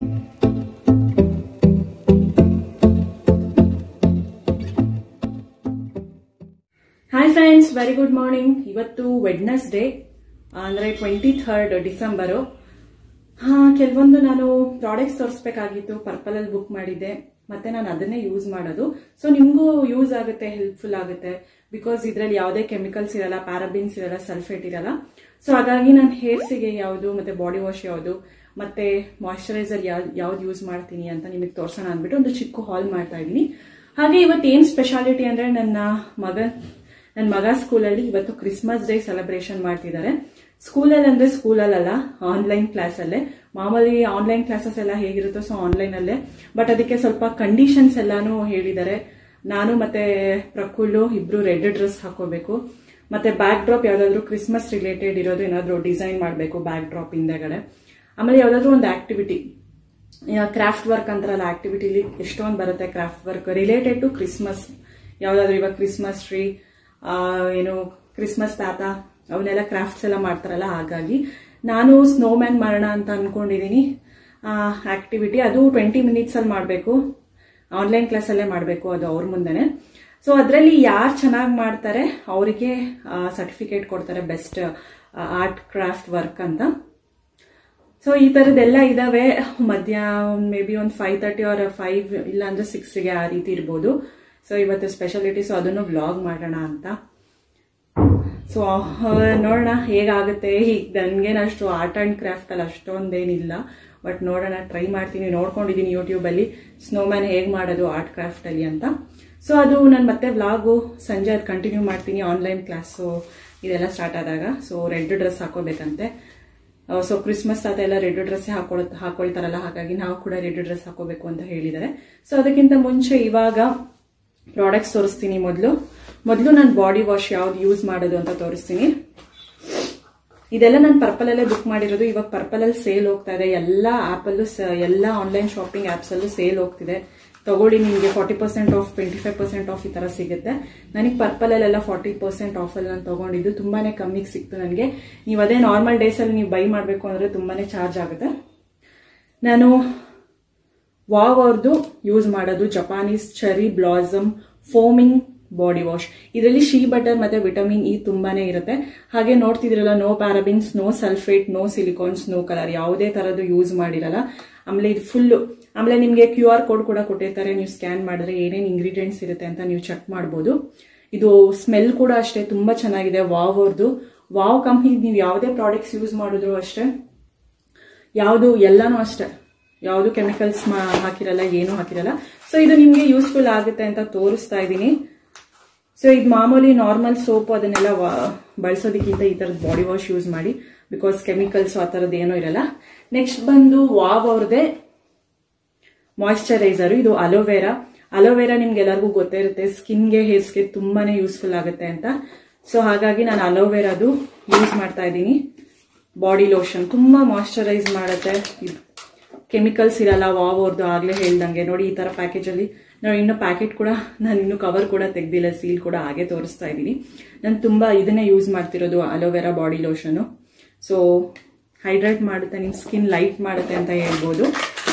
Hi friends very good morning ಇವತ್ತು Wednesday ಅಂದ್ರೆ twenty third December ಹಾ ಕೆಲವೊಂದು ನಾನು ಪ್ರಾಡಕ್ಟ್ಸ್ ತೋರಿಸ್ಬೇಕಾಗಿತ್ತು ಪರ್ಪಲ್ ಅಲ್ಲಿ ಬುಕ್ ಮಾಡಿದ್ದೆ ಮತ್ತೆ ನಾನು ಅದನ್ನೇ ಯೂಸ್ ಮಾಡೋದು ಸೊ ನಿಮಗೂ ಯೂಸ್ ಆಗುತ್ತೆ ಹೆಲ್ಪ್ಫುಲ್ ಆಗುತ್ತೆ ಬಿಕಾಸ್ ಇದರಲ್ಲಿ ಯಾವುದೇ ಕೆಮಿಕಲ್ಸ್ ಇರಲ್ಲ ಪ್ಯಾರಾಬಿನ್ಸ್ ಇರಲ್ಲ ಸಲ್ಫೇಟ್ ಇರಲ್ಲ ಸೊ ಹಾಗಾಗಿ ನಾನು ಹೇರ್ಸಿಗೆ ಯಾವುದು ಮತ್ತೆ ಬಾಡಿ ವಾಶ್ ಯಾವುದು ಮತ್ತೆ ಮಾಯಶ್ಚರೈಸರ್ ಯಾವ್ದು ಯಾವ್ದು ಯೂಸ್ ಮಾಡ್ತೀನಿ ಅಂತ ನಿಮಗೆ ತೋರ್ಸೋಣ ಅಂದ್ಬಿಟ್ಟು ಒಂದು ಚಿಕ್ಕ ಹಾಲ್ ಮಾಡ್ತಾ ಇದ್ದೀನಿ ಹಾಗೆ ಇವತ್ತು ಏನ್ ಸ್ಪೆಷಾಲಿಟಿ ಅಂದ್ರೆ ನನ್ನ ಮಗ ನನ್ನ ಮಗ ಸ್ಕೂಲಲ್ಲಿ ಇವತ್ತು ಕ್ರಿಸ್ಮಸ್ ಡೇ ಸೆಲೆಬ್ರೇಷನ್ ಮಾಡ್ತಿದ್ದಾರೆ ಸ್ಕೂಲಲ್ಲಿ ಅಂದ್ರೆ ಸ್ಕೂಲಲ್ಲ ಆನ್ಲೈನ್ ಕ್ಲಾಸ್ ಅಲ್ಲೇ ಮಾಮೂಲಿ ಆನ್ಲೈನ್ ಕ್ಲಾಸಸ್ ಎಲ್ಲ ಹೇಗಿರುತ್ತೋ ಸೊ ಆನ್ಲೈನ್ ಅಲ್ಲೇ ಬಟ್ ಅದಕ್ಕೆ ಸ್ವಲ್ಪ ಕಂಡೀಷನ್ಸ್ ಎಲ್ಲಾನು ಹೇಳಿದ್ದಾರೆ ನಾನು ಮತ್ತೆ ಪ್ರಕುಲ್ಲು ಇಬ್ರು ರೆಡ್ ಡ್ರೆಸ್ ಹಾಕೋಬೇಕು ಮತ್ತೆ ಬ್ಯಾಕ್ ಡ್ರಾಪ್ ಯಾವ್ದಾದ್ರು ಕ್ರಿಸ್ಮಸ್ ರಿಲೇಟೆಡ್ ಇರೋದು ಏನಾದ್ರು ಡಿಸೈನ್ ಮಾಡಬೇಕು ಬ್ಯಾಕ್ ಡ್ರಾಪ್ ಹಿಂದೆಗಡೆ ಆಮೇಲೆ ಯಾವ್ದಾದ್ರು ಒಂದು ಆಕ್ಟಿವಿಟಿ ಕ್ರಾಫ್ಟ್ ವರ್ಕ್ ಅಂತಾರಲ್ಲ ಆಕ್ಟಿವಿಟಿಲಿ ಎಷ್ಟೊಂದು ಬರುತ್ತೆ craft work related to Christmas ಯಾವ್ದಾದ್ರು ಇವಾಗ ಕ್ರಿಸ್ಮಸ್ ಟ್ರೀ ಏನು ಕ್ರಿಸ್ಮಸ್ ತಾತ ಅವನ್ನೆಲ್ಲ ಕ್ರಾಫ್ಟ್ಸ್ ಎಲ್ಲ ಮಾಡ್ತಾರಲ್ಲ ಹಾಗಾಗಿ ನಾನು ಸ್ನೋ ಮ್ಯಾನ್ ಮಾಡೋಣ ಅಂತ ಅನ್ಕೊಂಡಿದೀನಿ ಆಕ್ಟಿವಿಟಿ ಅದು ಟ್ವೆಂಟಿ ಮಿನಿಟ್ಸ್ ಅಲ್ಲಿ ಮಾಡಬೇಕು ಆನ್ಲೈನ್ ಕ್ಲಾಸಲ್ಲೇ ಮಾಡಬೇಕು ಅದು ಅವ್ರ ಮುಂದೆನೆ ಸೊ ಅದರಲ್ಲಿ ಯಾರು ಚೆನ್ನಾಗಿ ಮಾಡ್ತಾರೆ ಅವರಿಗೆ ಸರ್ಟಿಫಿಕೇಟ್ ಕೊಡ್ತಾರೆ ಬೆಸ್ಟ್ ಆರ್ಟ್ ಕ್ರಾಫ್ಟ್ ವರ್ಕ್ ಅಂತ ಸೊ ಈ ತರದೆಲ್ಲ ಇದಾವೆ ಮಧ್ಯ ಮೇ ಬಿ ಒಂದು ಫೈವ್ ತರ್ಟಿ ಆರ್ ಫೈವ್ ಇಲ್ಲ ಅಂದ್ರೆ ಸಿಕ್ಸ್ಗೆ ಆ ರೀತಿ ಇರ್ಬೋದು ಸೊ ಇವತ್ತು ಸ್ಪೆಷಾಲಿಟಿ ಸೊ ಅದನ್ನು ವ್ಲಾಗ್ ಮಾಡೋಣ ಅಂತ ಸೊ ನೋಡೋಣ ಹೇಗಾಗುತ್ತೆ ಈಗ ನನಗೇನು ಅಷ್ಟು ಆರ್ಟ್ ಆ್ಯಂಡ್ ಕ್ರಾಫ್ಟ್ ಅಲ್ಲಿ ಅಷ್ಟೊಂದೇನಿಲ್ಲ ಬಟ್ ನೋಡೋಣ ಟ್ರೈ ಮಾಡ್ತೀನಿ ನೋಡ್ಕೊಂಡಿದ್ದೀನಿ ಯೂಟ್ಯೂಬಲ್ಲಿ ಸ್ನೋಮ್ಯಾನ್ ಹೇಗೆ ಮಾಡೋದು ಆರ್ಟ್ ಕ್ರಾಫ್ಟ್ ಅಲ್ಲಿ ಅಂತ ಸೊ ಅದು ನಾನು ಮತ್ತೆ ವ್ಲಾಗು ಸಂಜೆ ಅದು ಕಂಟಿನ್ಯೂ ಮಾಡ್ತೀನಿ ಆನ್ಲೈನ್ ಕ್ಲಾಸು ಇದೆಲ್ಲ ಸ್ಟಾರ್ಟ್ ಆದಾಗ ಸೊ ರೆಡ್ ಡ್ರೆಸ್ ಹಾಕೋಬೇಕಂತೆ ಸೊ ಕ್ರಿಸ್ಮಸ್ ತಾತ ಎಲ್ಲ ರೆಡ್ ಡ್ರೆಸ್ ಹಾಕೊಳ್ ಹಾಕೊಳ್ತಾರಲ್ಲ ಹಾಗಾಗಿ ನಾವು ಕೂಡ ರೆಡ್ ಡ್ರೆಸ್ ಹಾಕೋಬೇಕು ಅಂತ ಹೇಳಿದ್ದಾರೆ ಸೊ ಅದಕ್ಕಿಂತ ಮುಂಚೆ ಇವಾಗ ಪ್ರಾಡಕ್ಟ್ಸ್ ತೋರಿಸ್ತೀನಿ ಮೊದಲು ಮೊದಲು ನಾನು ಬಾಡಿ ವಾಶ್ ಯಾವ್ದು ಯೂಸ್ ಮಾಡೋದು ಅಂತ ತೋರಿಸ್ತೀನಿ ಇದೆಲ್ಲ ನಾನು ಪರ್ಪಲ್ ಅಲ್ಲೇ ಬುಕ್ ಮಾಡಿರೋದು ಇವಾಗ ಪರ್ಪಲ್ ಅಲ್ಲಿ ಸೇಲ್ ಹೋಗ್ತಾ ಇದೆ ಎಲ್ಲ ಆಪಲ್ಲೂ ಎಲ್ಲ ಆನ್ಲೈನ್ ಶಾಪಿಂಗ್ ಆಪ್ಸ್ ಅಲ್ಲೂ ಸೇಲ್ ಹೋಗ್ತಿದೆ ತಗೊಳ್ಳಿ ನಿಮಗೆ forty percent off twenty five percent off ಈ ತರ ಸಿಗುತ್ತೆ ನನಗೆ ಪರ್ಪಲ್ ಅಲ್ಲೆಲ್ಲ ಫಾರ್ಟಿ ಪರ್ಸೆಂಟ್ ಆಫ್ ಅಲ್ಲಿ ನಾನು ತಗೊಂಡಿದ್ದು ತುಂಬಾನೇ ಕಮ್ಮಿಗೆ ಸಿಕ್ತು ನನಗೆ ನೀವು ಅದೇ ನಾರ್ಮಲ್ ಡೇಸ್ ಅಲ್ಲಿ ನೀವು ಬೈ ಮಾಡಬೇಕು ಅಂದ್ರೆ ತುಂಬಾನೇ ಚಾರ್ಜ್ ಆಗುತ್ತೆ ನಾನು ವಾವ್ ಅವ್ರದ್ದು ಯೂಸ್ ಮಾಡೋದು Japanese cherry blossom foaming body wash ಇದರಲ್ಲಿ ಶೀ ಬಟರ್ ಮತ್ತೆ ವಿಟಮಿನ್ ಇ ತುಂಬಾನೇ ಇರುತ್ತೆ ಹಾಗೆ ನೋಡ್ತಿದ್ರಲ್ಲ no parabens no sulphate no silicones no colour ಯಾವುದೇ ತರದ್ದು ಯೂಸ್ ಮಾಡಿರಲ್ಲ ಆಮೇಲೆ ಇದು ಫುಲ್ಲು ಆಮೇಲೆ ನಿಮಗೆ ಕ್ಯೂ ಆರ್ ಕೋಡ್ ಕೂಡ ಕೊಟ್ಟಿರ್ತಾರೆ ನೀವು ಸ್ಕ್ಯಾನ್ ಮಾಡಿದ್ರೆ ಏನೇನು ಇಂಗ್ರೀಡಿಯೆಂಟ್ಸ್ ಇರುತ್ತೆ ಅಂತ ನೀವು ಚೆಕ್ ಮಾಡ್ಬೋದು ಇದು ಸ್ಮೆಲ್ ಕೂಡ ಅಷ್ಟೇ ತುಂಬಾ ಚೆನ್ನಾಗಿದೆ ವಾವ್ ಅವ್ರದ್ದು ವಾವ್ ಕಂಪ್ನಿ ನೀವು ಯಾವುದೇ ಪ್ರಾಡಕ್ಟ್ಸ್ ಯೂಸ್ ಮಾಡಿದ್ರು ಅಷ್ಟೇ ಯಾವುದು ಎಲ್ಲಾನು ಅಷ್ಟೇ ಯಾವುದು ಕೆಮಿಕಲ್ಸ್ ಹಾಕಿರಲ್ಲ ಏನು ಹಾಕಿರಲ್ಲ ಸೊ ಇದು ನಿಮಗೆ ಯೂಸ್ಫುಲ್ ಆಗುತ್ತೆ ಅಂತ ತೋರಿಸ್ತಾ ಇದ್ದೀನಿ ಸೊ ಇದು ಮಾಮೂಲಿ ನಾರ್ಮಲ್ ಸೋಪ್ ಅದನ್ನೆಲ್ಲ ಬಳಸೋದಕ್ಕಿಂತ ಈ ಥರದ ಬಾಡಿ ವಾಶ್ ಯೂಸ್ ಮಾಡಿ ಬಿಕಾಸ್ ಕೆಮಿಕಲ್ಸ್ ಆ ಥರದ್ದು ಏನೂ ಇರಲ್ಲ ನೆಕ್ಸ್ಟ್ ಬಂದು ವಾವ್ ಅವ್ರದ್ದೇ ಮಾಯಿಶ್ಚರೈಸರ್ ಇದು ಅಲೋವೆರಾ ಅಲೋವೆರಾ ನಿಮ್ಗೆ ಎಲ್ಲರಿಗೂ ಗೊತ್ತೇ ಇರುತ್ತೆ ಸ್ಕಿನ್ಗೆ ಹೇರ್ಸ್ಗೆ ತುಂಬಾನೇ ಯೂಸ್ಫುಲ್ ಆಗುತ್ತೆ ಅಂತ ಸೊ ಹಾಗಾಗಿ ನಾನು ಅಲೋವೆರಾದು ಯೂಸ್ ಮಾಡ್ತಾ ಇದ್ದೀನಿ ಬಾಡಿ ಲೋಷನ್ ತುಂಬಾ ಮಾಯಿಶ್ಚರೈಸ್ ಮಾಡುತ್ತೆ ಕೆಮಿಕಲ್ಸ್ ಇರಲ್ಲ ವಾವ್ ಅವ್ರದ್ದು ಆಗ್ಲೇ ಹೇಳ್ದಂಗೆ ನೋಡಿ ಈ ತರ ಪ್ಯಾಕೇಜ್ ಅಲ್ಲಿ ನಾವು ಇನ್ನು ಪ್ಯಾಕೆಟ್ ಕೂಡ ನಾನು ಇನ್ನು ಕವರ್ ಕೂಡ ತೆಗ್ದಿಲ್ಲ ಸೀಲ್ ಕೂಡ ಹಾಗೆ ತೋರಿಸ್ತಾ ಇದ್ದೀನಿ ನಾನು ತುಂಬಾ ಇದನ್ನೇ ಯೂಸ್ ಮಾಡ್ತಿರೋದು aloe vera body lotion so hydrate ಮಾಡುತ್ತೆ ನಿಮ್ ಸ್ಕಿನ್ ಲೈಟ್ ಮಾಡುತ್ತೆ ಅಂತ ಹೇಳ್ಬೋದು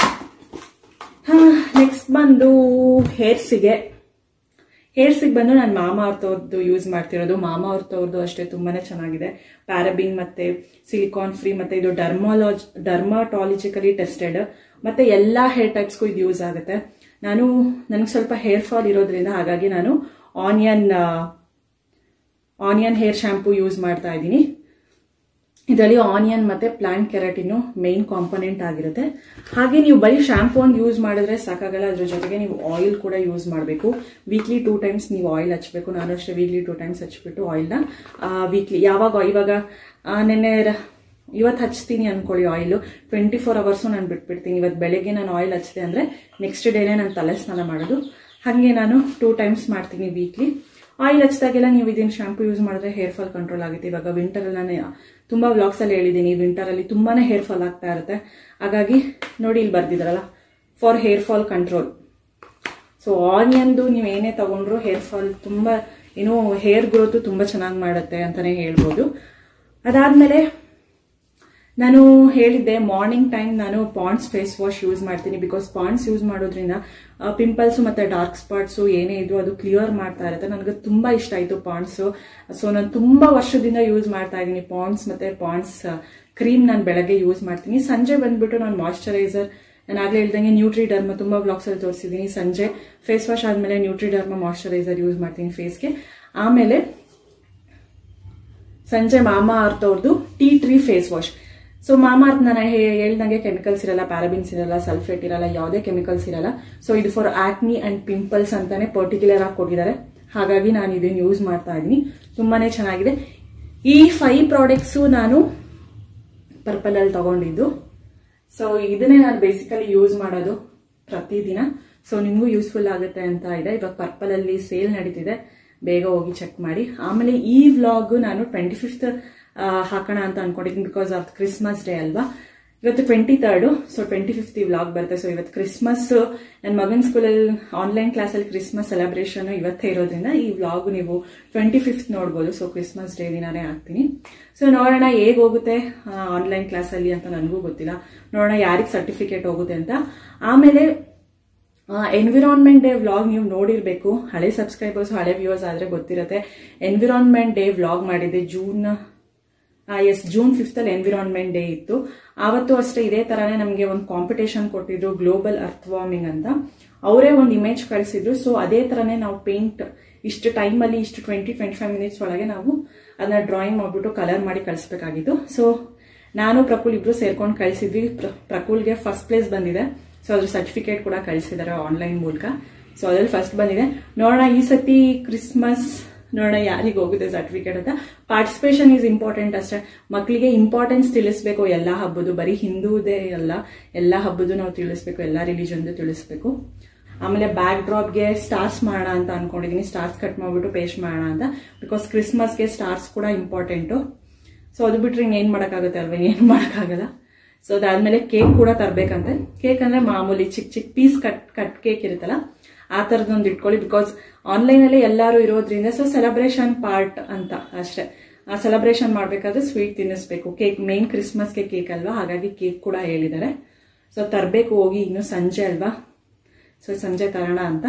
ನೆಕ್ಸ್ಟ್ ಬಂದು ಹೇರ್ಸಿಗೆ ಹೇರ್ಸಿಗೆ ಬಂದು ನಾನು ಮಾಮಾ ಅರ್ಥವ್ರದ್ದು ಯೂಸ್ ಮಾಡ್ತಿರೋದು ಮಾಮಾ ಅರ್ಥವ್ರದ್ದು ಅಷ್ಟೇ ತುಂಬಾನೇ ಚೆನ್ನಾಗಿದೆ ಪ್ಯಾರಬಿನ್ ಮತ್ತೆ ಸಿಲಿಕಾನ್ ಫ್ರೀ ಮತ್ತೆ ಇದು ಡರ್ಮಾಲಜ್ ಡರ್ಮಾಟಾಲಜಿಕಲಿ ಟೆಸ್ಟೆಡ್ ಮತ್ತೆ ಎಲ್ಲಾ ಹೇರ್ ಟೈಪ್ಸ್ಗೂ ಇದು ಯೂಸ್ ಆಗುತ್ತೆ ನಾನು ನನಗೆ ಸ್ವಲ್ಪ ಹೇರ್ ಫಾಲ್ ಇರೋದ್ರಿಂದ ಹಾಗಾಗಿ ನಾನು onion onion hair shampoo use ಮಾಡ್ತಾ ಇದ್ದೀನಿ ಇದರಲ್ಲಿ ಆನಿಯನ್ ಮತ್ತೆ ಪ್ಲಾಂಟ್ ಕೆರಾಟಿನ್ ಮೇನ್ ಕಾಂಪೊನೆಂಟ್ ಆಗಿರುತ್ತೆ ಹಾಗೆ ನೀವು ಬರೀ ಶಾಂಪೂ ಒಂದು ಯೂಸ್ ಮಾಡಿದ್ರೆ ಸಾಕಾಗಲ್ಲ ಅದ್ರ ಜೊತೆಗೆ ನೀವು ಆಯಿಲ್ ಕೂಡ ಯೂಸ್ ಮಾಡಬೇಕು ವೀಕ್ಲಿ ಟೂ ಟೈಮ್ಸ್ ನೀವು ಆಯಿಲ್ ಹಚ್ಬೇಕು ನಾನು ಅಷ್ಟೇ ವೀಕ್ಲಿ ಟೂ ಟೈಮ್ಸ್ ಹಚ್ಬಿಟ್ಟು ಆಯಿಲ್ನ ವೀಕ್ಲಿ ಯಾವಾಗ ಇವಾಗ ನೆನ್ನೆ ಇವತ್ತು ಹಚ್ತೀನಿ ಅನ್ಕೊಳ್ಳಿ ಆಯಿಲ್ ಟ್ವೆಂಟಿ ಫೋರ್ ಅವರ್ಸು ನಾನು ಬಿಟ್ಬಿಡ್ತೀನಿ ಇವತ್ತು ಬೆಳಗ್ಗೆ ನಾನು ಆಯಿಲ್ ಹಚ್ಚಿದೆ ಅಂದರೆ ನೆಕ್ಸ್ಟ್ ಡೇನೇ ನಾನು ತಲೆ ಸ್ನಾನ ಮಾಡೋದು ಹಾಗೆ ನಾನು ಟೂ ಟೈಮ್ಸ್ ಮಾಡ್ತೀನಿ ವೀಕ್ಲಿ ಆಯಿಲ್ ಹಚ್ಚಿದಾಗೆಲ್ಲ ನೀವು ಇದನ್ನ ಶಾಂಪೂ ಯೂಸ್ ಮಾಡಿದ್ರೆ ಹೇರ್ ಫಾಲ್ ಕಂಟ್ರೋಲ್ ಆಗುತ್ತೆ ಇವಾಗ ವಿಂಟರ್ ಅಲ್ಲಿ ನಾನು ತುಂಬಾ ವ್ಲಾಗ್ಸ್ ಅಲ್ಲಿ ಹೇಳಿದ್ದೀನಿ ವಿಂಟರ್ ಅಲ್ಲಿ ತುಂಬಾನೇ ಹೇರ್ ಫಾಲ್ ಆಗ್ತಾ ಇರುತ್ತೆ ಹಾಗಾಗಿ ನೋಡಿ ಇಲ್ಲಿ ಬರ್ದಿದ್ರಲ್ಲ for hair fall control so ಆನಿಯನ್ದು ನೀವು ಏನೇ ತಗೊಂಡ್ರು ಹೇರ್ ಫಾಲ್ ತುಂಬಾ ಏನು ಹೇರ್ ಗ್ರೋತ್ ತುಂಬಾ ಚೆನ್ನಾಗಿ ಮಾಡುತ್ತೆ ಅಂತಾನೆ ಹೇಳ್ಬೋದು ಅದಾದ್ಮೇಲೆ ನಾನು ಹೇಳಿದ್ದೆ ಮಾರ್ನಿಂಗ್ ಟೈಮ್ ನಾನು ಪಾಂಡ್ಸ್ ಫೇಸ್ ವಾಶ್ ಯೂಸ್ ಮಾಡ್ತೀನಿ ಬಿಕಾಸ್ ಪಾಂಡ್ಸ್ ಯೂಸ್ ಮಾಡೋದ್ರಿಂದ ಪಿಂಪಲ್ಸ್ ಮತ್ತೆ ಡಾರ್ಕ್ ಸ್ಪಾಟ್ಸ್ ಏನೇ ಇದ್ರು ಅದು ಕ್ಲಿಯರ್ ಮಾಡ್ತಾ ಇರುತ್ತೆ ನನಗೆ ತುಂಬಾ ಇಷ್ಟ ಆಯ್ತು ಪಾಂಡ್ಸ್ ಸೊ ನಾನು ತುಂಬಾ ವರ್ಷದಿಂದ ಯೂಸ್ ಮಾಡ್ತಾ ಇದ್ದೀನಿ ಪಾಂಡ್ಸ್ ಮತ್ತೆ ಪಾಂಡ್ಸ್ ಕ್ರೀಮ್ ನಾನು ಬೆಳಗ್ಗೆ ಯೂಸ್ ಮಾಡ್ತೀನಿ ಸಂಜೆ ಬಂದ್ಬಿಟ್ಟು ನಾನು ಮಾಯಶ್ಚರೈಸರ್ ನಾನು ಆಗ್ಲೇ ಹೇಳ್ದಂಗೆ ನ್ಯೂಟ್ರಿ ಡರ್ಮ ತುಂಬಾ ಬ್ಲಾಗ್ಸ್ ಅಲ್ಲಿ ತೋರಿಸಿದ್ದೀನಿ ಸಂಜೆ ಫೇಸ್ ವಾಶ್ ಆದ್ಮೇಲೆ ನ್ಯೂಟ್ರಿ ಡರ್ಮ ಮಾಯಶ್ಚರೈಸರ್ ಯೂಸ್ ಮಾಡ್ತೀನಿ ಫೇಸ್ಗೆ ಆಮೇಲೆ ಸಂಜೆ ಮಾಮಾ ಅರ್ತ್ ಅವ್ರದ್ದು tea tree face wash so Mamaearth ನಾನು ಹೇಳ್ದಂಗೆ ಕೆಮಿಕಲ್ಸ್ ಇರಲ್ಲ ಪ್ಯಾರಾಬಿನ್ಸ್ ಇರಲ್ಲ ಸಲ್ಫೇಟ್ ಇರಲ್ಲ ಯಾವುದೇ ಕೆಮಿಕಲ್ಸ್ ಇರಲ್ಲ ಸೊ ಇದು ಫಾರ್ ಆಕ್ನಿ ಅಂಡ್ ಪಿಂಪಲ್ಸ್ ಅಂತಾನೆ ಪರ್ಟಿಕ್ಯುಲರ್ ಆಗಿ ಕೊಟ್ಟಿದ್ದಾರೆ ಹಾಗಾಗಿ ನಾನು ಇದನ್ನು ಯೂಸ್ ಮಾಡ್ತಾ ಇದ್ದೀನಿ ತುಂಬಾನೇ ಚೆನ್ನಾಗಿದೆ ಈ ಫೈವ್ ಪ್ರಾಡಕ್ಟ್ಸ್ ನಾನು ಪರ್ಪಲ್ ಅಲ್ಲಿ ತಗೊಂಡಿದ್ದು ಸೊ ಇದನ್ನೇ ನಾನು ಬೇಸಿಕಲಿ ಯೂಸ್ ಮಾಡೋದು ಪ್ರತಿದಿನ ಸೊ ನಿಮಗೂ ಯೂಸ್ಫುಲ್ ಆಗುತ್ತೆ ಅಂತ ಇದೆ ಇವಾಗ ಪರ್ಪಲ್ ಅಲ್ಲಿ ಸೇಲ್ ನಡೀತಿದೆ ಬೇಗ ಹೋಗಿ ಚೆಕ್ ಮಾಡಿ ಆಮೇಲೆ ಈ ವ್ಲಾಗ್ ನಾನು ಟ್ವೆಂಟಿ ಫಿಫ್ತ್ ಹಾಕೋಣ ಅಂತ ಅನ್ಕೊಂಡಿದ್ದೀನಿ ಬಿಕಾಸ್ ಆಫ್ ಕ್ರಿಸ್ಮಸ್ ಡೇ ಅಲ್ವಾ ಇವತ್ತು twenty third so twenty fifth ಈ ವ್ಲಾಗ್ ಬರುತ್ತೆ ಸೊ ಇವತ್ತು ಕ್ರಿಸ್ಮಸ್ ನನ್ನ ಮಗನ ಸ್ಕೂಲಲ್ಲಿ ಆನ್ಲೈನ್ ಕ್ಲಾಸಲ್ಲಿ ಕ್ರಿಸ್ಮಸ್ ಸೆಲೆಬ್ರೇಷನ್ ಇವತ್ತೇ ಇರೋದ್ರಿಂದ ಈ ವ್ಲಾಗ್ ನೀವು ಟ್ವೆಂಟಿ ಫಿಫ್ತ್ ನೋಡ್ಬೋದು ಸೊ ಕ್ರಿಸ್ಮಸ್ ಡೇ ದಿನಾನೇ ಹಾಕ್ತೀನಿ ಸೊ ನೋಡೋಣ ಹೇಗೆ ಹೋಗುತ್ತೆ ಆನ್ಲೈನ್ ಕ್ಲಾಸಲ್ಲಿ ಅಂತ ನನಗೂ ಗೊತ್ತಿಲ್ಲ ನೋಡೋಣ ಯಾರಿಗೆ ಸರ್ಟಿಫಿಕೇಟ್ ಹೋಗುತ್ತೆ ಅಂತ ಆಮೇಲೆ ಎನ್ವಿರಾನ್ಮೆಂಟ್ ಡೇ ವ್ಲಾಗ್ ನೀವು ನೋಡಿರ್ಬೇಕು ಹಳೆ ಸಬ್ಸ್ಕ್ರೈಬರ್ಸ್ ಹಳೆ ವ್ಯೂವರ್ಸ್ ಆದ್ರೆ ಗೊತ್ತಿರುತ್ತೆ ಎನ್ವಿರಾನ್ಮೆಂಟ್ ಡೇ ವ್ಲಾಗ್ ಮಾಡಿದ್ದೆ ಜೂನ್ ಎಸ್ ಜೂನ್ ಫಿಫ್ತ್ ಅಲ್ಲಿ ಎನ್ವಿರಾನ್ಮೆಂಟ್ ಡೇ ಇತ್ತು ಆವತ್ತು ಅಷ್ಟೇ ಇದೇ ತರಾನೇ ನಮಗೆ ಒಂದು ಕಾಂಪಿಟೇಷನ್ ಕೊಟ್ಟಿದ್ರು ಗ್ಲೋಬಲ್ ಅರ್ತ್ ವಾರ್ಮಿಂಗ್ ಅಂತ ಅವರೇ ಒಂದು ಇಮೇಜ್ ಕಳಿಸಿದ್ರು ಸೊ ಅದೇ ತರನೇ ನಾವು ಪೇಂಟ್ ಇಷ್ಟು ಟೈಮಲ್ಲಿ ಇಷ್ಟು ಟ್ವೆಂಟಿ ಟ್ವೆಂಟಿ ಫೈವ್ ಮಿನಿಟ್ಸ್ ಒಳಗೆ ನಾವು ಅದನ್ನ ಡ್ರಾಯಿಂಗ್ ಮಾಡ್ಬಿಟ್ಟು ಕಲರ್ ಮಾಡಿ ಕಳಿಸ್ಬೇಕಾಗಿತ್ತು ಸೊ ನಾನು ಪ್ರಕುಲ್ ಇಬ್ರು ಸೇರ್ಕೊಂಡು ಕಳಿಸಿದ್ವಿ ಪ್ರಕುಲ್ಗೆ ಫಸ್ಟ್ ಪ್ಲೇಸ್ ಬಂದಿದೆ ಸೊ ಅದ್ರ ಸರ್ಟಿಫಿಕೇಟ್ ಕೂಡ ಕಳಿಸಿದ್ದಾರೆ ಆನ್ಲೈನ್ ಮೂಲಕ ಸೊ ಅದ್ರಲ್ಲಿ ಫಸ್ಟ್ ಬಂದಿದೆ ನೋಡೋಣ ಈ ಸತಿ ಕ್ರಿಸ್ಮಸ್ ನೋಡೋಣ ಯಾರಿಗೆ ಹೋಗುತ್ತೆ ಸರ್ಟಿಫಿಕೇಟ್ ಅಂತ ಪಾರ್ಟಿಸಿಪೇಷನ್ ಈಸ್ ಇಂಪಾರ್ಟೆಂಟ್ ಅಷ್ಟೇ ಮಕ್ಕಳಿಗೆ ಇಂಪಾರ್ಟೆನ್ಸ್ ತಿಳಿಸ್ಬೇಕು ಎಲ್ಲ ಹಬ್ಬದು ಬರೀ ಹಿಂದೂದೇ ಅಲ್ಲ ಎಲ್ಲ ಹಬ್ಬದು ನಾವು ತಿಳಿಸ್ಬೇಕು ಎಲ್ಲ ರಿಲಿಜನ್ದು ತಿಳಿಸ್ಬೇಕು ಆಮೇಲೆ ಬ್ಯಾಕ್ ಡ್ರಾಪ್ಗೆ ಸ್ಟಾರ್ಸ್ ಮಾಡೋಣ ಅಂತ ಅನ್ಕೊಂಡಿದೀನಿ ಸ್ಟಾರ್ಸ್ ಕಟ್ ಮಾಡ್ಬಿಟ್ಟು ಪೇಸ್ಟ್ ಮಾಡೋಣ ಅಂತ ಬಿಕಾಸ್ ಕ್ರಿಸ್ಮಸ್ಗೆ ಸ್ಟಾರ್ಸ್ ಕೂಡ ಇಂಪಾರ್ಟೆಂಟು ಸೊ ಅದು ಬಿಟ್ರೆ ಇನ್ನೇನ್ ಮಾಡೋಕ್ಕಾಗುತ್ತೆ ಅಲ್ವಾ ಏನು ಮಾಡೋಕ್ಕಾಗಲ್ಲ ಸೊ ಅದಾದ್ಮೇಲೆ ಕೇಕ್ ಕೂಡ ತರಬೇಕಂತೆ ಕೇಕ್ ಅಂದ್ರೆ ಮಾಮೂಲಿ ಚಿಕ್ಕ ಚಿಕ್ಕ ಪೀಸ್ ಕಟ್ ಕಟ್ ಕೇಕ್ ಇರುತ್ತಲ್ಲ ಆ ಥರದೊಂದು ಇಟ್ಕೊಳ್ಳಿ ಬಿಕಾಸ್ ಆನ್ಲೈನ್ ಅಲ್ಲಿ ಎಲ್ಲರೂ ಇರೋದ್ರಿಂದ ಸೊ ಸೆಲೆಬ್ರೇಷನ್ ಪಾರ್ಟ್ ಅಂತ ಅಷ್ಟೇ ಆ ಸೆಲೆಬ್ರೇಷನ್ ಮಾಡ್ಬೇಕಾದ್ರೆ ಸ್ವೀಟ್ ತಿನ್ನಿಸ್ಬೇಕು ಕೇಕ್ ಮೇನ್ ಕ್ರಿಸ್ಮಸ್ಗೆ ಕೇಕ್ ಅಲ್ವಾ ಹಾಗಾಗಿ ಕೇಕ್ ಕೂಡ ಹೇಳಿದ್ದಾರೆ ಸೊ ತರಬೇಕು ಹೋಗಿ ಇನ್ನು ಸಂಜೆ ಅಲ್ವಾ ಸೊ ಸಂಜೆ ತರೋಣ ಅಂತ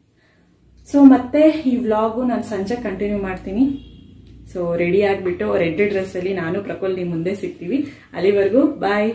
ಸೊ ಮತ್ತೆ ಈ ವ್ಲಾಗು ನಾನು ಸಂಜೆ ಕಂಟಿನ್ಯೂ ಮಾಡ್ತೀನಿ ಸೊ ರೆಡಿ ಆಗಿಬಿಟ್ಟು ರೆಡ್ ಡ್ರೆಸ್ ಅಲ್ಲಿ ನಾನು ಪ್ರಕುಲ್ ನಿಮ್ ಮುಂದೆ ಸಿಗ್ತೀವಿ ಅಲ್ಲಿವರೆಗೂ ಬಾಯ್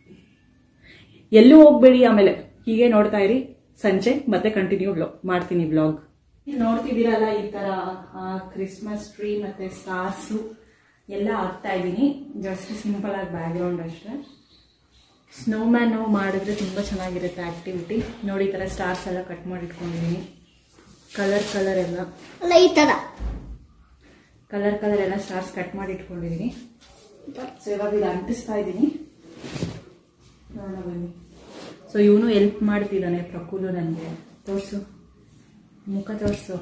ಎಲ್ಲೂ ಹೋಗ್ಬೇಡಿ ಆಮೇಲೆ ಹೀಗೆ ನೋಡ್ತಾ ಇರಿ ಸಂಜೆ ಮತ್ತೆ ಕಂಟಿನ್ಯೂ ಮಾಡ್ತೀನಿ ವ್ಲಾಗ್ ನೋಡ್ತಿದ್ದೀರಲ್ಲ ಈ ತರ ಕ್ರಿಸ್ಮಸ್ ಟ್ರೀ ಮತ್ತೆ ಸ್ಟಾರ್ಸು ಎಲ್ಲ ಹಾಕ್ತಾ ಇದ್ದೀನಿ ಜಸ್ಟ್ ಸಿಂಪಲ್ ಆಗಿ ಬ್ಯಾಕ್ ಗ್ರೌಂಡ್ ಅಷ್ಟೇ ಸ್ನೋಮ್ಯಾನ್ ಮಾಡಿದ್ರೆ ತುಂಬ ಚೆನ್ನಾಗಿರುತ್ತೆ ಆಕ್ಟಿವಿಟಿ ನೋಡಿ ಈ ಥರ ಸ್ಟಾರ್ಸ್ ಎಲ್ಲ ಕಟ್ ಮಾಡಿ ಇಟ್ಕೊಂಡಿದ್ದೀನಿ ಕಲರ್ ಕಲರ್ ಎಲ್ಲ ಅಲ್ಲ ಈ ತರ ಕಲರ್ ಕಲರ್ ಎಲ್ಲ ಸ್ಟಾರ್ಸ್ ಕಟ್ ಮಾಡಿ ಇಟ್ಕೊಂಡಿದ್ದೀನಿ ಸೊ ಇವಾಗ ಇದು ಅಂಟಿಸ್ತಾ ಇದ್ದೀನಿ ನೋಡೋಣ ಬನ್ನಿ ಸೊ ಇವನು ಎಲ್ಪ್ ಮಾಡ್ತಿದ್ದಾನೆ ಪ್ರಕುಲು ನನಗೆ ತೋರಿಸು ಮುಖ ತೋರಿಸು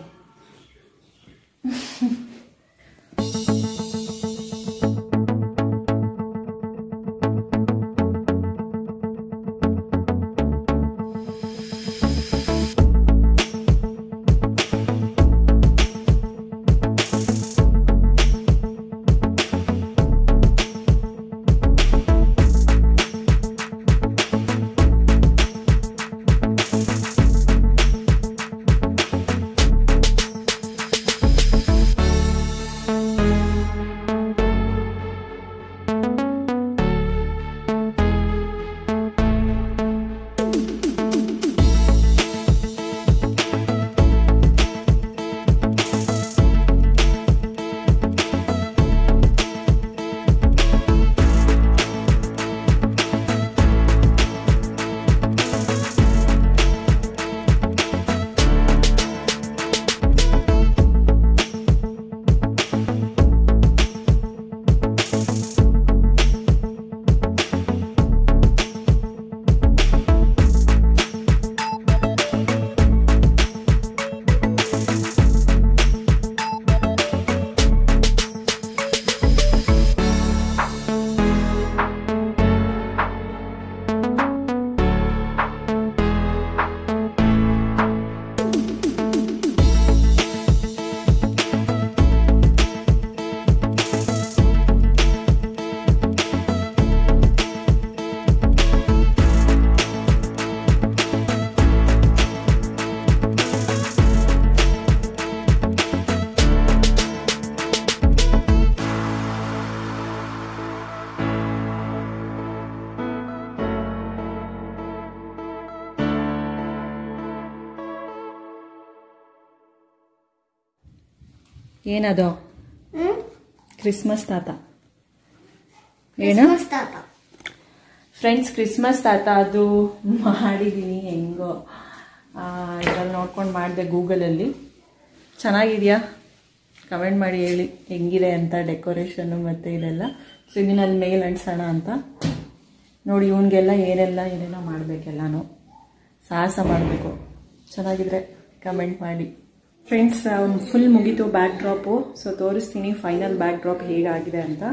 ಏನದು ಹ್ಮ್ ಕ್ರಿಸ್ಮಸ್ ತಾತ ಏನು ಕ್ರಿಸ್ಮಸ್ ತಾತ ಫ್ರೆಂಡ್ಸ್ ಕ್ರಿಸ್ಮಸ್ ತಾತ ಅದು ಮಾಡಿದ್ದೀನಿ ಹೆಂಗೋ ಇದ್ರಲ್ಲಿ ನೋಡ್ಕೊಂಡು ಮಾಡಿದೆ ಗೂಗಲಲ್ಲಿ ಚೆನ್ನಾಗಿದೆಯಾ ಕಮೆಂಟ್ ಮಾಡಿ ಹೇಳಿ ಹೆಂಗಿದೆ ಅಂತ ಡೆಕೋರೇಷನ್ನು ಮತ್ತು ಇದೆಲ್ಲ ಸೊ ಇದನ್ನಲ್ಲಿ ಮೇಲ್ ಅಂಟ್ಸೋಣ ಅಂತ ನೋಡಿ ಇವನಿಗೆಲ್ಲ ಏನೆಲ್ಲ ಏನೇನೋ ಮಾಡಬೇಕೆಲ್ಲನೂ ಸಾಹಸ ಮಾಡಬೇಕು ಚೆನ್ನಾಗಿದ್ರೆ ಕಮೆಂಟ್ ಮಾಡಿ ಫ್ರೆಂಡ್ಸ್ ಫುಲ್ ಮುಗೀತು ಬ್ಯಾಕ್ ಡ್ರಾಪು ಸೊ ತೋರಿಸ್ತೀನಿ ಫೈನಲ್ ಬ್ಯಾಕ್ ಡ್ರಾಪ್ ಹೇಗಾಗಿದೆ ಅಂತ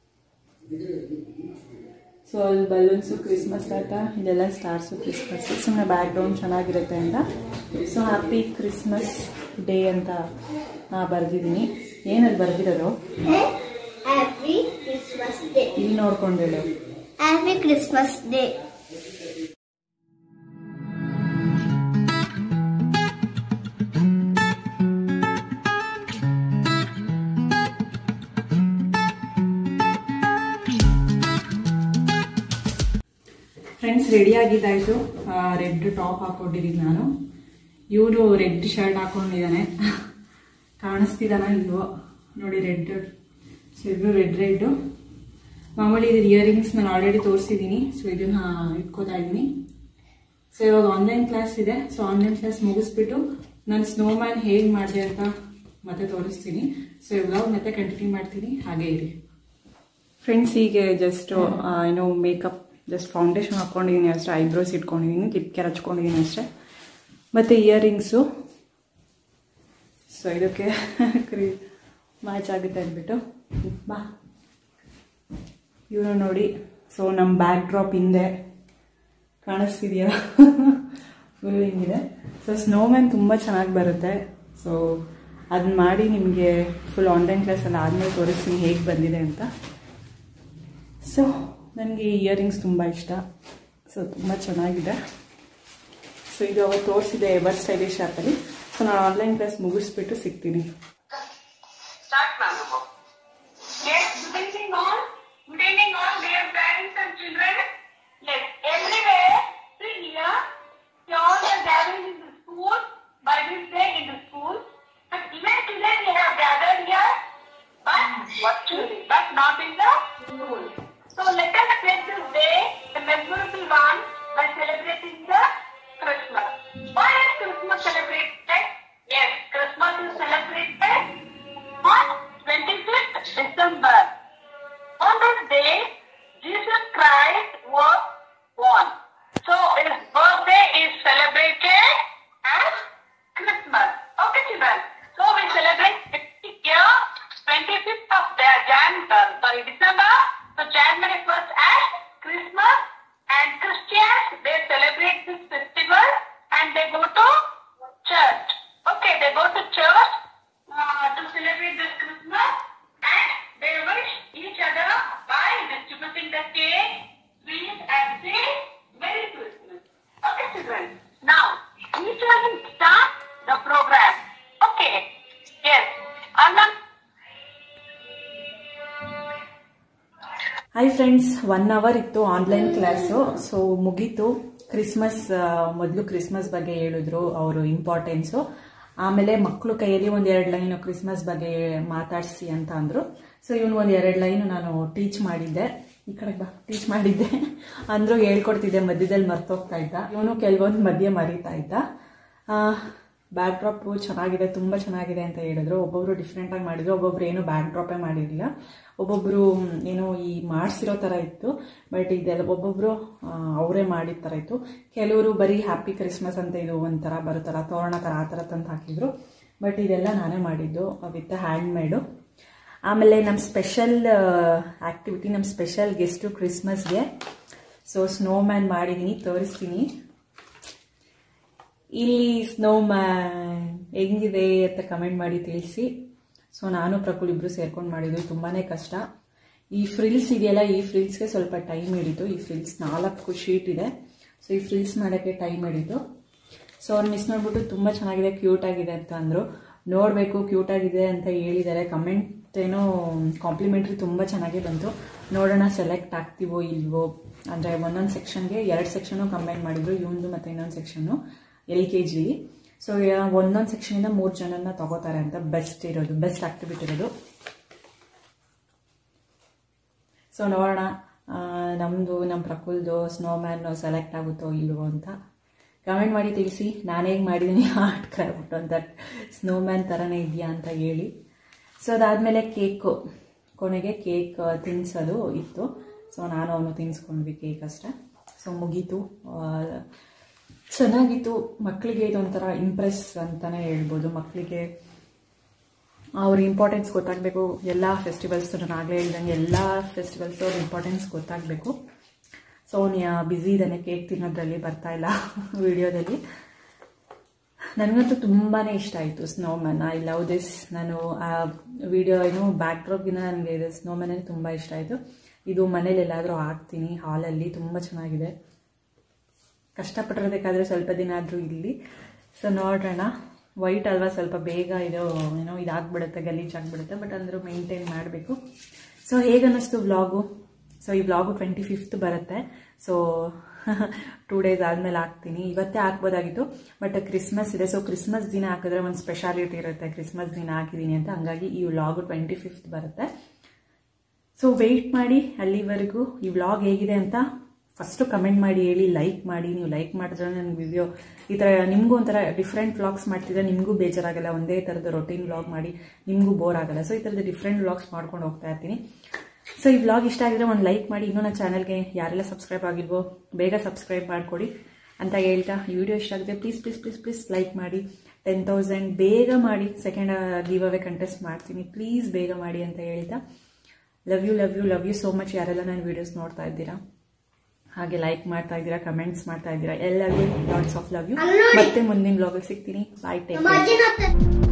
ಸೊ ಅಲ್ಲಿ ಬಲೂನ್ಸು ಕ್ರಿಸ್ಮಸ್ ತಾತ ಇದೆಲ್ಲ ಸ್ಟಾರ್ಸು ಕ್ರಿಸ್ಮಸ್ ಸುಮ್ಮನೆ ಬ್ಯಾಕ್ ಗ್ರೌಂಡ್ ಚೆನ್ನಾಗಿರುತ್ತೆ ಅಂತ ಸೊ ಹ್ಯಾಪಿ ಕ್ರಿಸ್ಮಸ್ ಡೇ ಅಂತ ಬರೆದಿದ್ದೀನಿ ಏನಲ್ಲಿ ಬರೆದಿರೋದು ಹ್ಯಾಪಿ ಕ್ರಿಸ್ಮಸ್ ಡೇ ಇಲ್ಲಿ ನೋಡ್ಕೊಂಡು ಹೇಳು happy Christmas day friends ready ಆಗಿದ್ದಾಯ್ತು ರೆಡ್ ಟಾಪ್ ಹಾಕೊಂಡಿದ್ದೀನಿ ನಾನು ಇವರು ರೆಡ್ ಶರ್ಟ್ ಹಾಕೊಂಡಿದ್ದಾನೆ ಕಾಣಿಸ್ತಿದ್ದಾನ ಇಲ್ವೋ ನೋಡಿ ರೆಡ್ ಇಬ್ರು ರೆಡ್ ರೆಡ್ ಮಾಮೂಲಿ ಇದು ಇಯರಿಂಗ್ಸ್ ನಾನು ಆಲ್ರೆಡಿ ತೋರಿಸಿದ್ದೀನಿ ಸೊ ಇದನ್ನ ಇಟ್ಕೋತಾ ಇದ್ದೀನಿ ಸೊ ಇವಾಗ ಆನ್ಲೈನ್ ಕ್ಲಾಸ್ ಇದೆ ಸೊ ಆನ್ಲೈನ್ ಕ್ಲಾಸ್ ಮುಗಿಸ್ಬಿಟ್ಟು ನಾನು ಸ್ನೋಮ್ಯಾನ್ ಹೇಗೆ ಮಾಡಿದೆ ಅಂತ ಮತ್ತೆ ತೋರಿಸ್ತೀನಿ ಸೊ ಇವಾಗ ಮತ್ತೆ ಕಂಟಿನ್ಯೂ ಮಾಡ್ತೀನಿ ಹಾಗೆ ಇರಿ ಫ್ರೆಂಡ್ಸ್ ಹೀಗೆ ಜಸ್ಟ್ ಏನೋ ಮೇಕಪ್ ಜಸ್ಟ್ ಫೌಂಡೇಶನ್ ಹಾಕ್ಕೊಂಡಿದ್ದೀನಿ ಅಷ್ಟೇ ಐಬ್ರೋಸ್ ಇಟ್ಕೊಂಡಿದ್ದೀನಿ ಲಿಪ್ ಕೇರ್ ಹಚ್ಕೊಂಡಿದ್ದೀನಿ ಅಷ್ಟೇ ಮತ್ತು ಇಯರಿಂಗ್ಸು ಸೊ ಇದಕ್ಕೆ ಕ್ರೀ ಮ್ಯಾಚ್ ಆಗುತ್ತೆ ಅಂದ್ಬಿಟ್ಟು ಬಾ ಇವರು ನೋಡಿ ಸೊ ನಮ್ಮ ಬ್ಯಾಕ್ ಡ್ರಾಪ್ ಹಿಂದೆ ಕಾಣಿಸ್ತಿದೆಯಾ ಫುಲ್ ಹಿಂಗಿದೆ ಸೊ ಸ್ನೋಮ್ಯಾನ್ ತುಂಬ ಚೆನ್ನಾಗಿ ಬರುತ್ತೆ ಸೊ ಅದನ್ನ ಮಾಡಿ ನಿಮಗೆ ಫುಲ್ ಆನ್ಲೈನ್ ಕ್ಲಾಸಲ್ಲಿ ಆದಮೇಲೆ ತೋರಿಸ್ತೀನಿ ಹೇಗೆ ಬಂದಿದೆ ಅಂತ ಸೊ ನನಗೆ ಇಯರಿಂಗ್ಸ್ ತುಂಬ ಇಷ್ಟ ಸೊ ತುಂಬ ಚೆನ್ನಾಗಿದೆ ಸೊ ಇದು ಅವತ್ತು ತೋರಿಸಿದೆ ಎವರ್ ಸ್ಟೈಲಿಶ್ ಆ್ಯಪಲ್ಲಿ ಸೊ ನಾನು ಆನ್ಲೈನ್ ಕ್ಲಾಸ್ ಮುಗಿಸ್ಬಿಟ್ಟು ಸಿಗ್ತೀನಿ Start, ma'am. Yes, good evening all. Good evening all, dear parents and children. Yes, everywhere, see here, we all are gathering in the school, by this day in the school. But even today we have gathered here, but virtually, but not in the school. So let us make this day a memorable one by celebrating the Christmas. Why is Christmas celebrated? Yes, Christmas is celebrated on 25th December. On this day, Jesus Christ was born. So his birthday is celebrated as Christmas. Okay, children. So we celebrate every year 25th of the Jan, uh, sorry, December. So January 1st as Christmas. And Christians, they celebrate this festival and they go to church. Okay, they go to church uh, to celebrate this Christmas and they wish each other by distributing the cake, sweets and say Merry Christmas. Okay, children. Now, each one will start the program. Okay. Yes. Anna. Hi friends one hour ಇತ್ತು online class so ಮುಗೀತು Christmas ಮೊದಲು Christmas ಬಗ್ಗೆ ಹೇಳಿದ್ರು ಅವರು importance ಆಮೇಲೆ ಮಕ್ಕಳು ಕೈಯಲ್ಲಿ ಒಂದ್ ಎರಡು ಲೈನ್ ಕ್ರಿಸ್ಮಸ್ ಬಗ್ಗೆ ಮಾತಾಡಿಸಿ ಅಂತ ಅಂದ್ರು ಸೊ ಇವನು ಒಂದ್ ಎರಡು ಲೈನ್ ನಾನು ಟೀಚ್ ಮಾಡಿದ್ದೆ ಈ ಕಡೆ ಬಾ ಟೀಚ್ ಮಾಡಿದ್ದೆ ಅಂದ್ರು ಹೇಳ್ಕೊಡ್ತಿದ್ದೆ ಮಧ್ಯದಲ್ಲಿ ಮರ್ತೋಗ್ತಾ ಇದ್ದ ಇವನು ಕೆಲವೊಂದು ಮಧ್ಯೆ ಮರೀತಾ ಇದ್ದ ಬ್ಯಾಕ್ ಡ್ರಾಪ್ ಚೆನ್ನಾಗಿದೆ ತುಂಬ ಚೆನ್ನಾಗಿದೆ ಅಂತ ಹೇಳಿದ್ರು ಒಬ್ಬೊಬ್ರು ಡಿಫ್ರೆಂಟ್ ಆಗಿ ಮಾಡಿದ್ರು ಒಬ್ಬೊಬ್ರು ಏನು ಬ್ಯಾಕ್ ಡ್ರಾಪೇ ಮಾಡಿರಲಿಲ್ಲ ಒಬ್ಬೊಬ್ರು ಮ್, ಏನೋ ಈ ಮಾಡಿಸಿರೋ ಥರ ಇತ್ತು ಬಟ್ ಇದೆಲ್ಲ ಒಬ್ಬೊಬ್ರು ಅವರೇ ಮಾಡಿದ ಥರ ಇತ್ತು ಕೆಲವರು ಬರೀ ಹ್ಯಾಪಿ ಕ್ರಿಸ್ಮಸ್ ಅಂತ ಇದು ಒಂಥರ ಬರುತ್ತಲ್ಲ ತೋರಣ ಥರ ಆ ಥರ ತಂದು ಹಾಕಿದ್ರು ಬಟ್ ಇದೆಲ್ಲ ನಾನೇ ಮಾಡಿದ್ದು ವಿತ್ ಹ್ಯಾಂಡ್ ಮೇಡು ಆಮೇಲೆ ನಮ್ಮ ಸ್ಪೆಷಲ್ ಆಕ್ಟಿವಿಟಿ ನಮ್ಮ ಸ್ಪೆಷಲ್ ಗೆಸ್ಟು ಕ್ರಿಸ್ಮಸ್ಗೆ ಸೊ ಸ್ನೋಮ್ಯಾನ್ ಮಾಡಿದ್ದೀನಿ ತೋರಿಸ್ತೀನಿ ಇಲ್ಲಿ ಸ್ನೋ ಮ್ಯಾನ್ ಹೆಂಗಿದೆ ಅಂತ ಕಮೆಂಟ್ ಮಾಡಿ ತಿಳಿಸಿ ಸೊ ನಾನು ಪ್ರಕುಲ್ ಇಬ್ರು ಸೇರ್ಕೊಂಡು ಮಾಡಿದ್ದು ತುಂಬಾನೇ ಕಷ್ಟ ಈ ಫ್ರಿಲ್ಸ್ ಇದೆಯಲ್ಲ ಈ ಫ್ರಿಲ್ಸ್ಗೆ ಸ್ವಲ್ಪ ಟೈಮ್ ಹಿಡಿತು ಈ ಫ್ರಿಲ್ಸ್ ನಾಲ್ಕು ಶೀಟ್ ಇದೆ ಸೊ ಈ ಫ್ರಿಲ್ಸ್ ಮಾಡೋಕ್ಕೆ ಟೈಮ್ ಹಿಡಿತು ಸೊ ಅವ್ರು ಮಿಸ್ ಮಾಡಿಬಿಟ್ಟು ತುಂಬ ಚೆನ್ನಾಗಿದೆ ಕ್ಯೂಟ್ ಆಗಿದೆ ಅಂತ ಅಂದರು ನೋಡಬೇಕು ಕ್ಯೂಟ್ ಆಗಿದೆ ಅಂತ ಹೇಳಿದ್ದಾರೆ ಕಮೆಂಟ್ ಏನೋ ಕಾಂಪ್ಲಿಮೆಂಟ್ರಿ ತುಂಬ ಚೆನ್ನಾಗೇ ಬಂತು ನೋಡೋಣ ಸೆಲೆಕ್ಟ್ ಆಗ್ತೀವೋ ಇಲ್ವೋ ಅಂದರೆ ಒಂದೊಂದು ಸೆಕ್ಷನ್ಗೆ ಎರಡು ಸೆಕ್ಷನು ಕಂಬೈನ್ ಮಾಡಿದ್ರು ಇವಂದು ಮತ್ತು ಇನ್ನೊಂದು ಸೆಕ್ಷನ್ನು ಎಲ್ ಕೆ ಜಿಲಿ ಸೊ ಒಂದೊಂದು ಸೆಕ್ಷನಿಂದ ಮೂರು ಜನನ ತಗೋತಾರೆ ಅಂತ ಬೆಸ್ಟ್ ಇರೋದು ಬೆಸ್ಟ್ ಆಕ್ಟಿವಿಟಿ ಇರೋದು ಸೊ ನೋಡೋಣ ನಮ್ಮದು ನಮ್ಮ ಪ್ರಕುಲ್ದು ಸ್ನೋಮ್ಯಾನ್ ಸೆಲೆಕ್ಟ್ ಆಗುತ್ತೋ ಇಲ್ವೋ ಅಂತ ಕಮೆಂಟ್ ಮಾಡಿ ತಿಳಿಸಿ ನಾನು ಹೇಗೆ ಮಾಡಿದ್ದೀನಿ ಆರ್ಟ್ ಕ್ರಾಫ್ಟ್ ಅಂತ ಸ್ನೋಮ್ಯಾನ್ ಥರನೇ ಇದೆಯಾ ಅಂತ ಹೇಳಿ ಸೊ ಅದಾದಮೇಲೆ ಕೇಕು ಕೊನೆಗೆ ಕೇಕ್ ತಿನ್ಸೋದು ಇತ್ತು ಸೊ ನಾನು ಅವನು ತಿನ್ಸ್ಕೊಂಡ್ವಿ ಕೇಕ್ ಅಷ್ಟೇ ಸೊ ಮುಗೀತು ಆ, ಚೆನ್ನಾಗಿತ್ತು ಮಕ್ಕಳಿಗೆ ಇದೊಂಥರ ಇಂಪ್ರೆಸ್ ಅಂತಲೇ ಹೇಳ್ಬೋದು ಮಕ್ಕಳಿಗೆ ಅವ್ರ ಇಂಪಾರ್ಟೆನ್ಸ್ ಗೊತ್ತಾಗಬೇಕು ಎಲ್ಲ ಫೆಸ್ಟಿವಲ್ಸ್ ನಾನು ಆಗಲೇ ಹೇಳ್ದಂಗೆ ಎಲ್ಲ ಫೆಸ್ಟಿವಲ್ಸ್ ಅವ್ರ ಇಂಪಾರ್ಟೆನ್ಸ್ ಗೊತ್ತಾಗಬೇಕು ಸೊ ಬ್ಯುಸಿ ಇದ್ದಾನೆ ಕೇಕ್ ತಿನ್ನೋದ್ರಲ್ಲಿ ಬರ್ತಾ ಇಲ್ಲ ವಿಡಿಯೋದಲ್ಲಿ ನನಗಂತೂ ತುಂಬಾ ಇಷ್ಟ ಆಯಿತು ಸ್ನೋಮ್ಯಾನ್ ಐ ಲವ್ ದಿಸ್ ನಾನು ಆ ವಿಡಿಯೋ ಏನು ಬ್ಯಾಕ್ ಡ್ರಾಪ್ಗಿಂತ ನನಗೆ ಇದು ಸ್ನೋಮ್ಯಾನೇ ತುಂಬ ಇಷ್ಟ ಆಯಿತು ಇದು ಮನೇಲಿ ಎಲ್ಲಾದರೂ ಹಾಕ್ತೀನಿ ಹಾಲಲ್ಲಿ ತುಂಬ ಚೆನ್ನಾಗಿದೆ ಕಷ್ಟಪಟ್ಟಿರೋದಕ್ಕಾದ್ರೆ ಸ್ವಲ್ಪ ದಿನ ಆದರೂ ಇಲ್ಲಿ ಸೊ ನೋಡೋಣ ವೈಟ್ ಅಲ್ವಾ ಸ್ವಲ್ಪ ಬೇಗ ಇದು ಏನೋ ಇದಾಗ್ಬಿಡುತ್ತೆ ಗಲೀಜ್ ಆಗಿಬಿಡುತ್ತೆ ಬಟ್ ಅಂದರೂ ಮೇಂಟೈನ್ ಮಾಡಬೇಕು ಸೊ ಹೇಗೆ ಅನ್ನಿಸ್ತು ವ್ಲಾಗು ಸೊ ಈ ವ್ಲಾಗು ಟ್ವೆಂಟಿ ಫಿಫ್ತ್ ಬರುತ್ತೆ ಸೊ ಟೂ ಡೇಸ್ ಆದಮೇಲೆ ಹಾಕ್ತೀನಿ ಇವತ್ತೇ ಹಾಕ್ಬೋದಾಗಿತ್ತು ಬಟ್ ಕ್ರಿಸ್ಮಸ್ ಇದೆ ಸೊ ಕ್ರಿಸ್ಮಸ್ ದಿನ ಹಾಕಿದ್ರೆ ಒಂದು ಸ್ಪೆಷಾಲಿಟಿ ಇರುತ್ತೆ ಕ್ರಿಸ್ಮಸ್ ದಿನ ಹಾಕಿದ್ದೀನಿ ಅಂತ ಹಂಗಾಗಿ ಈ ವ್ಲಾಗು ಟ್ವೆಂಟಿ ಫಿಫ್ತ್ ಬರುತ್ತೆ ಸೊ ವೆಯ್ಟ್ ಮಾಡಿ ಅಲ್ಲಿವರೆಗೂ ಈ ವ್ಲಾಗ್ ಹೇಗಿದೆ ಅಂತ ಫಸ್ಟು ಕಮೆಂಟ್ ಮಾಡಿ ಹೇಳಿ ಲೈಕ್ ಮಾಡಿ ನೀವು ಲೈಕ್ ಮಾಡಿದ್ರೆ ನನ್ನ ವಿಡಿಯೋ ಈ ಥರ ನಿಮಗೂ ಒಂಥರ ಡಿಫ್ರೆಂಟ್ ವ್ಲಾಗ್ಸ್ ಮಾಡ್ತಿದ್ರೆ ನಿಮಗೂ ಬೇಜಾರಾಗಲ್ಲ ಒಂದೇ ಥರದ ರೊಟೀನ್ ವ್ಲಾಗ್ ಮಾಡಿ ನಿಮಗೂ ಬೋರ್ ಆಗಲ್ಲ ಸೊ ಈ ಥರದ ಡಿಫ್ರೆಂಟ್ ವ್ಲಾಗ್ಸ್ ಮಾಡ್ಕೊಂಡು ಹೋಗ್ತಾ ಇರ್ತೀನಿ ಸೊ ಈ ವ್ಲಾಗ್ ಇಷ್ಟ ಆಗಿದ್ರೆ ಒಂದು ಲೈಕ್ ಮಾಡಿ ಇನ್ನೂ ನನ್ನ ಚಾನಲ್ಗೆ ಯಾರೆಲ್ಲ ಸಬ್ಸ್ಕ್ರೈಬ್ ಆಗಿಲ್ವೋ ಬೇಗ ಸಬ್ಸ್ಕ್ರೈಬ್ ಮಾಡಿಕೊಡಿ ಅಂತ ಹೇಳ್ತಾ ಈ ವಿಡಿಯೋ ಇಷ್ಟ ಆಗಿದೆ please please please please like ಮಾಡಿ ಟೆನ್ ತೌಸಂಡ್ ಬೇಗ ಮಾಡಿ ಸೆಕೆಂಡ್ ಗಿವ್ ಅವೇ ಕಂಟೆಸ್ಟ್ ಮಾಡ್ತೀನಿ ಪ್ಲೀಸ್ ಬೇಗ ಮಾಡಿ ಅಂತ ಹೇಳ್ತಾ love you love you love you so much ಯಾರೆಲ್ಲ ನನ್ನ ವಿಡಿಯೋಸ್ ನೋಡ್ತಾ ಇದ್ದೀರಾ ಹಾಗೆ ಲೈಕ್ ಮಾಡ್ತಾ ಇದ್ದೀರಾ ಕಮೆಂಟ್ಸ್ ಮಾಡ್ತಾ ಇದ್ದೀರಾ ಎಲ್ಲರಿಗೂ ಲಾಟ್ಸ್ ಆಫ್ ಲವ್ ಯು ಮತ್ತೆ ಮುಂದಿನ ಬ್ಲಾಗಲ್ಲಿ ಸಿಗ್ತೀನಿ ಬಾಯ್ ಟೇಕ್ ನಮ್ಮ ಅಜ್ಜಿನ ಹತ್ರ